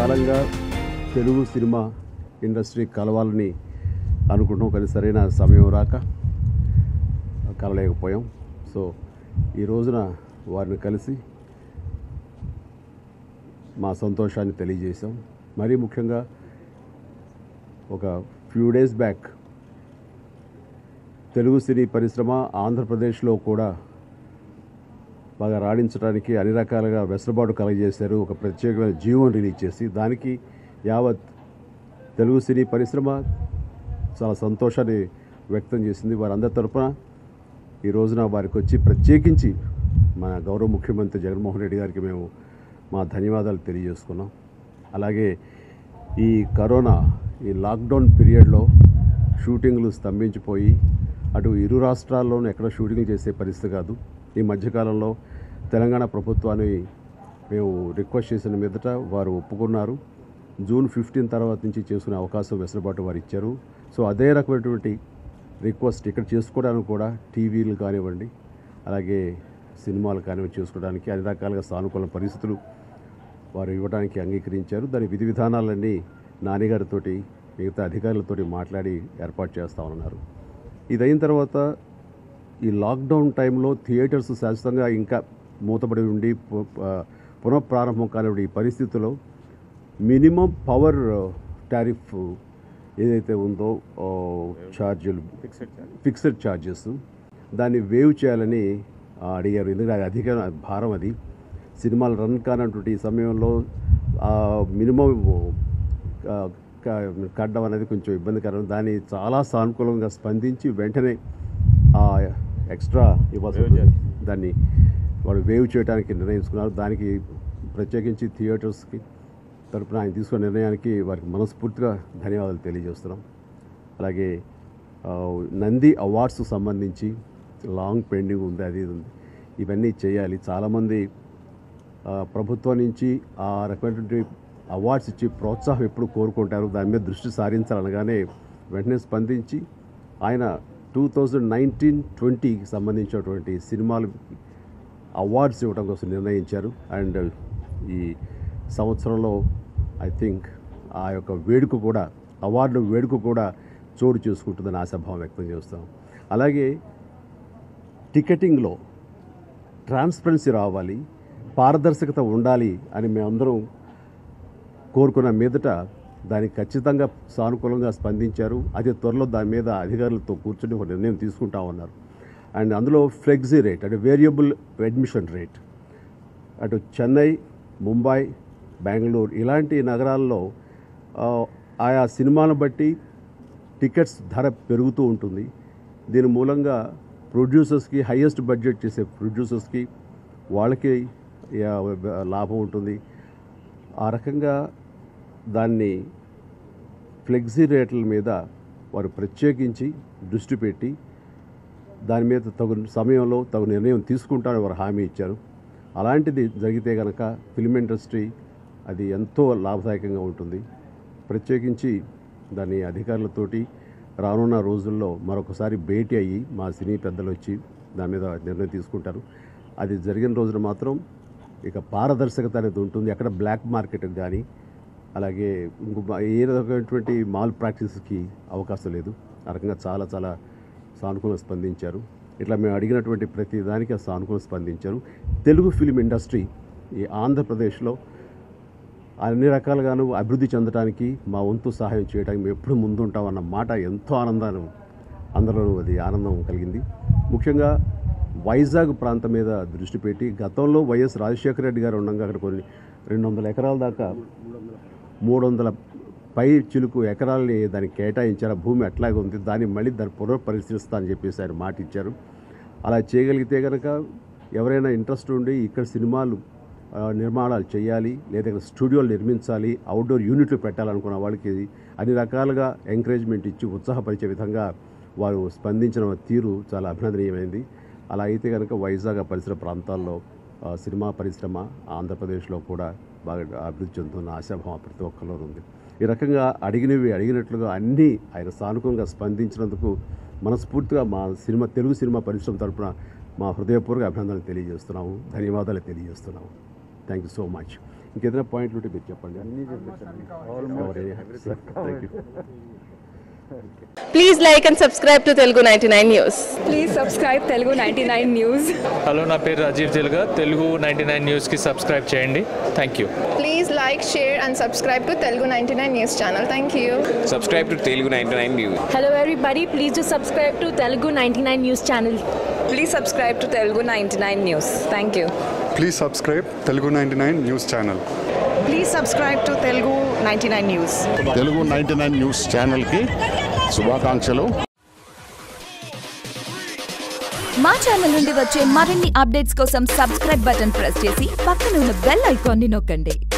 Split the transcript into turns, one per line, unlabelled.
కాలంగా Telugu cinema industry కలవాలని అనుకుంటాం కానీ సరైన సమయం రాక కలలేకపోయాం సో ఈ రోజున వారిని కలిసి మా సంతోషాన్ని తెలియజేశాం మరీ ముఖ్యంగా ఒక ఫ్యూ డేస్ బ్యాక్ తెలుగు సినీ పరిశ్రమ ఆంధ్రప్రదేశ్లో కూడా బాగా రాణించడానికి అన్ని రకాలుగా వెసులుబాటు కలగజేశారు ఒక ప్రత్యేకమైన జీవం రిలీజ్ చేసి దానికి యావత్ తెలుగు సినీ పరిశ్రమ చాలా సంతోషాన్ని వ్యక్తం చేసింది వారందరి తరపున ఈ రోజున వారికి వచ్చి ప్రత్యేకించి మన గౌరవ ముఖ్యమంత్రి జగన్మోహన్ రెడ్డి గారికి మేము మా ధన్యవాదాలు తెలియజేసుకున్నాం అలాగే ఈ కరోనా ఈ లాక్డౌన్ పీరియడ్లో షూటింగ్లు స్తంభించిపోయి అటు ఇరు రాష్ట్రాల్లోనూ ఎక్కడ షూటింగ్ చేసే పరిస్థితి కాదు ఈ మధ్యకాలంలో తెలంగాణ ప్రభుత్వాన్ని మేము రిక్వెస్ట్ చేసిన మీదట వారు ఒప్పుకున్నారు జూన్ ఫిఫ్టీన్ తర్వాత నుంచి చేసుకునే అవకాశం వెసులుబాటు వారు ఇచ్చారు సో అదే రకమైనటువంటి రిక్వెస్ట్ ఇక్కడ చేసుకోవడానికి కూడా టీవీలు కానివ్వండి అలాగే సినిమాలు కానివ్వండి చేసుకోవడానికి అన్ని రకాలుగా సానుకూల పరిస్థితులు వారు ఇవ్వడానికి అంగీకరించారు దాని విధి విధానాలన్నీ నానిగారితోటి మిగతా అధికారులతోటి మాట్లాడి ఏర్పాటు చేస్తామన్నారు ఇది అయిన తర్వాత ఈ లాక్డౌన్ టైంలో థియేటర్స్ శాశ్వతంగా ఇంకా మూతపడి ఉండి పు- ప- పునఃప్రారంభం కానివ్వండి ఈ పరిస్థితిలో మినిమం పవర్ టారిఫ్ ఏదైతే ఉందో ఆ, ఛార్జీలు ఫిక్స్డ్ ఛార్జెస్ దాన్ని వేవ్ చేయాలని ఆ, అడిగారు ఎందుకంటే అది అధిక భారం అది సినిమాలు రన్ కానటువంటి ఈ సమయంలో మినిమం కట్టడం అనేది కొంచెం ఇబ్బందికరం దాన్ని చాలా సానుకూలంగా స్పందించి వెంటనే ఆ ఎక్స్ట్రా ఇవ్వాల్సి ఉంటుంది. దాన్ని వాళ్ళు వేవ్ చేయడానికి నిర్ణయించుకున్నారు దానికి ప్రత్యేకించి థియేటర్స్కి తరపున ఆయన తీసుకున్న నిర్ణయానికి వారికి మనస్ఫూర్తిగా ధన్యవాదాలు తెలియజేస్తున్నాం అలాగే ఆ, నంది అవార్డ్స్ సంబంధించి లాంగ్ పెండింగ్ ఉంది అది ఇది ఉంది ఇవన్నీ చేయాలి చాలామంది ఆ, ప్రభుత్వం నుంచి ఆ రకమైనటువంటి అవార్డ్స్ ఇచ్చి ప్రోత్సాహం ఎప్పుడు కోరుకుంటారు దాని మీద దృష్టి సారించాలనగానే వెంటనే స్పందించి ఆయన టూ థౌజండ్ నైన్టీన్ ట్వంటీకి సంబంధించినటువంటి సినిమాలు అవార్డ్స్ ఇవ్వడం కోసం నిర్ణయించారు అండ్ ఈ సంవత్సరంలో ఐ థింక్ ఆ యొక్క వేడుక కూడా అవార్డు వేడుక కూడా చోటు చేసుకుంటుందని ఆశాభావం వ్యక్తం చేస్తాం అలాగే టికెటింగ్లో ట్రాన్స్పరెన్సీ రావాలి పారదర్శకత ఉండాలి అని మేమందరం కోరుకున్న మీదట దానికి ఖచ్చితంగా సానుకూలంగా స్పందించారు అతి త్వరలో దాని మీద అధికారులతో కూర్చొని ఒక నిర్ణయం తీసుకుంటామన్నారు అండ్ అందులో ఫ్లెక్సీ రేట్ అంటే వేరియబుల్ అడ్మిషన్ రేట్ అటు చెన్నై ముంబై బెంగళూరు ఇలాంటి నగరాల్లో ఆ, ఆయా సినిమాలను బట్టి టికెట్స్ ధర పెరుగుతూ ఉంటుంది దీని మూలంగా ప్రొడ్యూసర్స్కి హయ్యెస్ట్ బడ్జెట్ చేసే ప్రొడ్యూసర్స్కి వాళ్ళకి యా, లాభం ఉంటుంది ఆ రకంగా దాన్ని ఫ్లెక్సీ రేట్ల మీద వారు ప్రత్యేకించి దృష్టి పెట్టి దాని మీద తగు సమయంలో తగు నిర్ణయం తీసుకుంటారని వారు హామీ ఇచ్చారు అలాంటిది జరిగితే కనుక ఫిల్మ్ ఇండస్ట్రీ అది ఎంతో లాభదాయకంగా ఉంటుంది ప్రత్యేకించి దాని అధికారులతోటి రానున్న రోజుల్లో మరొకసారి భేటీ అయ్యి మా సినీ పెద్దలు వచ్చి దాని మీద నిర్ణయం తీసుకుంటారు అది జరిగిన రోజున మాత్రం ఇక పారదర్శకత అనేది ఉంటుంది ఎక్కడ బ్లాక్ మార్కెట్ కానీ అలాగే ఇంకో ఏ రకమైనటువంటి మాల్ ప్రాక్టీస్కి అవకాశం లేదు ఆ రకంగా చాలా చాలా సానుకూలంగా స్పందించారు ఇట్లా మేము అడిగినటువంటి ప్రతి దానికి ఆ సానుకూలంగా స్పందించారు తెలుగు ఫిలిం ఇండస్ట్రీ ఈ ఆంధ్రప్రదేశ్లో అన్ని రకాలుగాను అభివృద్ధి చెందడానికి మా వంతు సహాయం చేయడానికి మేము ఎప్పుడు ముందుంటామన్న మాట ఎంతో ఆనందాన్ని అందరిలోనూ అది ఆనందం కలిగింది ముఖ్యంగా వైజాగ్ ప్రాంతం మీద దృష్టి పెట్టి గతంలో వైఎస్ రాజశేఖర రెడ్డి గారు ఉండగా అక్కడ కొన్ని రెండు వందల ఎకరాల దాకా మూడు వందల పై చిలుకు ఎకరాలని దానికి కేటాయించారు ఆ భూమి అట్లాగే ఉంది దాన్ని మళ్ళీ దాన్ని పునఃపరిశీలిస్తా అని చెప్పేసి ఆయన మాట ఇచ్చారు అలా చేయగలిగితే కనుక ఎవరైనా ఇంట్రెస్ట్ ఉండి ఇక్కడ సినిమాలు ఆ, నిర్మాణాలు చేయాలి లేదా ఇక్కడ స్టూడియోలు నిర్మించాలి అవుట్డోర్ యూనిట్లు పెట్టాలనుకున్న వాళ్ళకి అన్ని రకాలుగా ఎంకరేజ్మెంట్ ఇచ్చి ఉత్సాహపరిచే విధంగా వారు స్పందించిన తీరు చాలా అభినందనీయమైంది అలా అయితే కనుక వైజాగ్ ఆ పరిసర ప్రాంతాల్లో ఆ, సినిమా పరిశ్రమ ఆంధ్రప్రదేశ్లో కూడా బాగా అభివృద్ధి చెందుతున్న ఆశాభావం ప్రతి ఒక్కరిలో ఉంది ఈ రకంగా అడిగినవి అడిగినట్లుగా అన్నీ ఆయన సానుకూలంగా స్పందించినందుకు మనస్ఫూర్తిగా మా సినిమా తెలుగు సినిమా పరిశ్రమ తరపున మా హృదయపూర్వక అభినందనలు తెలియజేస్తున్నాము ధన్యవాదాలు తెలియజేస్తున్నాము థ్యాంక్ యూ సో మచ్ ఇంకేదైనా పాయింట్లు ఉంటే మీరు చెప్పండి అన్నీ thank you
Please like and subscribe to Telugu 99 News.
Please subscribe Telugu ninety nine news
hello నా పేరు రాజీవ్ తెలుగా తెలుగు నైంటీ నైన్ న్యూస్కి సబ్స్క్రైబ్ చేయండి thank you
Please like, share, and subscribe to Telugu 99 News channel. Thank you.
subscribe to Telugu 99 News.
Hello everybody, please do subscribe to Telugu 99 News channel.
Please subscribe to Telugu ninety nine news thank you
please subscribe Telugu ninety nine news channel
please subscribe to Telugu ninety nine news
Telugu ninety nine news ఛానల్కి శుభాకాంక్షలు
మా channel నుండి వచ్చే మరిన్ని updates కోసం subscribe button press చేసి పక్కన ఉన్న బెల్ ఐకాన్ని నొక్కండి